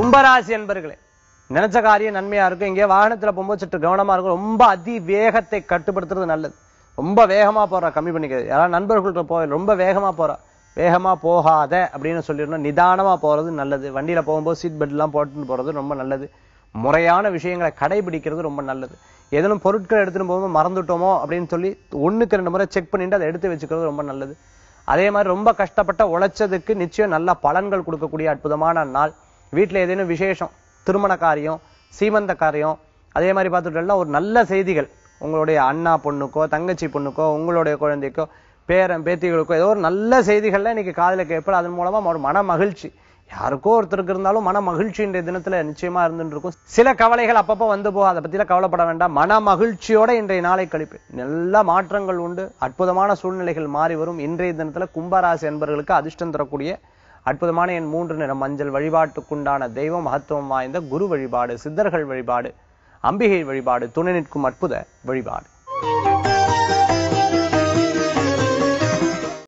கும்பராசி என்பர்களே நினைச்ச காரியம் நன்மையா இருக்கும் இங்கே வாகனத்துல போகும்போது சற்று கவனமா இருக்கும் ரொம்ப அதி வேகத்தை கட்டுப்படுத்துறது நல்லது ரொம்ப வேகமா போறா கம்மி பண்ணிக்கிறது யாராவது நண்பர்கள்ட்ட போய் ரொம்ப வேகமா போறா வேகமா போகாத அப்படின்னு சொல்லிடணும் நிதானமா போறது நல்லது வண்டியில போகும்போது சீட் பெல்ட் எல்லாம் போட்டுன்னு போறது ரொம்ப நல்லது முறையான விஷயங்களை கடைபிடிக்கிறது ரொம்ப நல்லது ஏதேனும் பொருட்கள் எடுத்துட்டு போகும்போது மறந்துட்டோமோ அப்படின்னு சொல்லி ஒண்ணுக்கு ரெண்டு முறை செக் பண்ணிட்டு அதை எடுத்து வச்சுக்கிறது ரொம்ப நல்லது அதே மாதிரி ரொம்ப கஷ்டப்பட்ட உழைச்சதுக்கு நிச்சயம் நல்ல பலன்கள் கொடுக்கக்கூடிய அற்புதமான நாள் வீட்டுல ஏதேனும் விசேஷம் திருமண காரியம் சீமந்த காரியம் அதே மாதிரி பார்த்துட்டோம்னா ஒரு நல்ல செய்திகள் உங்களுடைய அண்ணா பொண்ணுக்கோ தங்கச்சி பொண்ணுக்கோ உங்களுடைய குழந்தைக்கோ பேரன் பேத்திகளுக்கோ ஏதோ ஒரு நல்ல செய்திகள்ல இன்னைக்கு காதுல கேட்பது அதன் மூலமா ஒரு மன மகிழ்ச்சி யாருக்கோ ஒருத்தருக்கு இருந்தாலும் மன மகிழ்ச்சி இன்றைய தினத்துல நிச்சயமா இருந்துட்டு இருக்கும் சில கவலைகள் அப்பப்போ வந்து போகும் அதை பத்திலாம் கவலைப்பட வேண்டாம் மன மகிழ்ச்சியோட இன்றைய நாளை கழிப்பேன் நல்ல மாற்றங்கள் உண்டு அற்புதமான சூழ்நிலைகள் மாறி வரும் இன்றைய தினத்துல கும்பராசி என்பவர்களுக்கு அதிர்ஷ்டம் தரக்கூடிய அற்புதமான என் மூன்று நிற மஞ்சள் வழிபாட்டுக்குண்டான தெய்வ மகத்துவம் வாய்ந்த குரு வழிபாடு சித்தர்கள் வழிபாடு அம்பிகை வழிபாடு துணை நிற்கும் அற்புத வழிபாடு